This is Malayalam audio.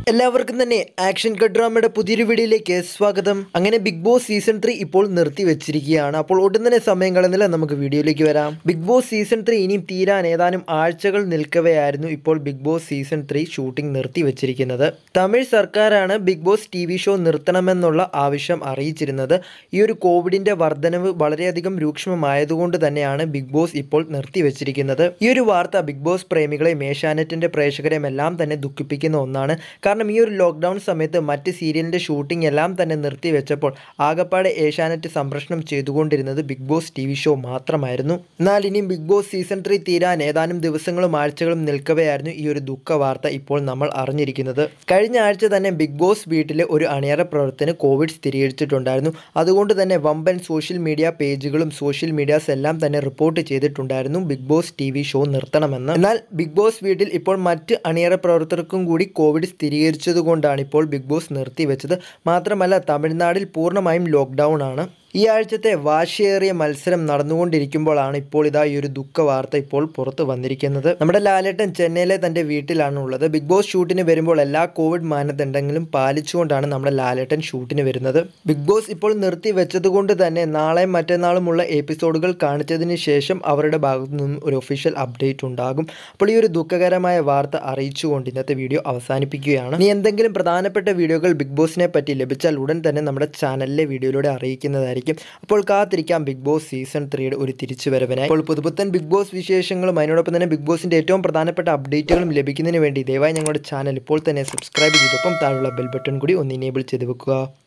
എല്ലാവർക്കും തന്നെ ആക്ഷൻ കട്ട് ഡ്രാമയുടെ പുതിയൊരു വീഡിയോയിലേക്ക് സ്വാഗതം അങ്ങനെ ബിഗ് ബോസ് സീസൺ ത്രീ ഇപ്പോൾ നിർത്തി വെച്ചിരിക്കുകയാണ് അപ്പോൾ ഒട്ടും തന്നെ സമയം കളയുന്നില്ല നമുക്ക് വീഡിയോയിലേക്ക് വരാം ബിഗ് ബോസ് സീസൺ ത്രീ ഇനിയും തീരാൻ ഏതാനും ആഴ്ചകൾ നിൽക്കവെയായിരുന്നു ഇപ്പോൾ big boss season three shooting നിർത്തി വെച്ചിരിക്കുന്നത് തമിഴ് സർക്കാരാണ് big boss T V show നിർത്തണമെന്നുള്ള ആവശ്യം അറിയിച്ചിരുന്നത് ഈ ഒരു കോവിഡിന്റെ വർധനവ് വളരെയധികം രൂക്ഷമായതുകൊണ്ട് തന്നെയാണ് ബിഗ് ബോസ് ഇപ്പോൾ നിർത്തി വെച്ചിരിക്കുന്നത് ഈ ഒരു വാർത്ത ബിഗ് ബോസ് പ്രേമികളെയും ഏഷ്യാനെറ്റിന്റെ പ്രേക്ഷകരെയും എല്ലാം തന്നെ ദുഃഖിപ്പിക്കുന്ന ഒന്നാണ് കാരണം ഈ ഒരു ലോക്ക്ഡൗൺ സമയത്ത് മറ്റ് സീരിയലിൻ്റെ ഷൂട്ടിംഗ് എല്ലാം തന്നെ നിർത്തിവെച്ചപ്പോൾ ആകപ്പാടെ ഏഷ്യാനെറ്റ് സംപ്രേഷണം ചെയ്തുകൊണ്ടിരുന്നത് big boss T V show മാത്രമായിരുന്നു എന്നാൽ ഇനി ബിഗ് ബോസ് സീസൺ ത്രീ തീരാൻ ഏതാനും ദിവസങ്ങളും ആഴ്ചകളും നിൽക്കവെയായിരുന്നു ഈ ഒരു ദുഃഖ വാർത്ത ഇപ്പോൾ നമ്മൾ അറിഞ്ഞിരിക്കുന്നത് കഴിഞ്ഞ ആഴ്ച തന്നെ ബിഗ് ബോസ് വീട്ടിലെ ഒരു അണിയറ പ്രവർത്തന കോവിഡ് സ്ഥിരീകരിച്ചിട്ടുണ്ടായിരുന്നു അതുകൊണ്ട് തന്നെ വമ്പൻ സോഷ്യൽ മീഡിയ പേജുകളും സോഷ്യൽ മീഡിയാസ് എല്ലാം തന്നെ റിപ്പോർട്ട് ചെയ്തിട്ടുണ്ടായിരുന്നു big boss T V show നിർത്തണമെന്ന് എന്നാൽ ബിഗ് ബോസ് വീട്ടിൽ ഇപ്പോൾ മറ്റ് അണിയറ പ്രവർത്തകർക്കും കൂടി കോവിഡ് സ്ഥിരീകരിച്ചതുകൊണ്ടാണ് ഇപ്പോൾ ബിഗ് ബോസ് നിർത്തിവെച്ചത് മാത്രമല്ല തമിഴ്നാടിൽ പൂർണ്ണമായും ലോക്ക്ഡൗൺ ആണ് ഈ ആഴ്ചത്തെ വാശിയേറിയ മത്സരം നടന്നുകൊണ്ടിരിക്കുമ്പോഴാണ് ഇപ്പോൾ ഇതാ ഈ ഒരു ദുഃഖ വാർത്ത ഇപ്പോൾ പുറത്തു വന്നിരിക്കുന്നത് നമ്മുടെ ലാലേട്ടൻ ചെന്നൈയിലെ തൻ്റെ വീട്ടിലാണ് ഉള്ളത് ബിഗ് ബോസ് ഷൂട്ടിന് വരുമ്പോൾ എല്ലാ കോവിഡ് മാനദണ്ഡങ്ങളും പാലിച്ചുകൊണ്ടാണ് നമ്മുടെ ലാലേട്ടൻ ഷൂട്ടിന് വരുന്നത് ബിഗ് ബോസ് ഇപ്പോൾ നിർത്തി വെച്ചതുകൊണ്ട് തന്നെ നാളെയും മറ്റന്നാളുമുള്ള എപ്പിസോഡുകൾ കാണിച്ചതിന് ശേഷം അവരുടെ ഭാഗത്തു നിന്നും ഒരു ഒഫീഷ്യൽ അപ്ഡേറ്റ് ഉണ്ടാകും അപ്പോൾ ഈ ഒരു ദുഃഖകരമായ വാർത്ത അറിയിച്ചുകൊണ്ട് ഇന്നത്തെ വീഡിയോ അവസാനിപ്പിക്കുകയാണ് ഇനി എന്തെങ്കിലും പ്രധാനപ്പെട്ട വീഡിയോകൾ ബിഗ് ബോസിനെ പറ്റി ലഭിച്ചാൽ ഉടൻ തന്നെ നമ്മുടെ ചാനലിലെ വീഡിയോയിലൂടെ അറിയിക്കുന്നതായിരിക്കും അപ്പോൾ കാത്തിരിക്കാം ബിഗ് ബോസ് സീസൺ ത്രീയുടെ ഒരു തിരിച്ചുവരവിനായി അപ്പോൾ പുതുപുത്തൻ ബിഗ് ബോസ് വിശേഷങ്ങളും അതിനോടൊപ്പം തന്നെ ബിഗ് ബോസിന്റെ ഏറ്റവും പ്രധാനപ്പെട്ട അപ്ഡേറ്റുകളും ലഭിക്കുന്നതിന് വേണ്ടി ദയവായി ഞങ്ങളുടെ ചാനൽ ഇപ്പോൾ തന്നെ സബ്സ്ക്രൈബ് ചെയ്തൊപ്പം താഴെയുള്ള ബെൽ ബട്ടൺ കൂടി ഒന്ന് ഇനേബിൾ ചെയ്ത് വെക്കുക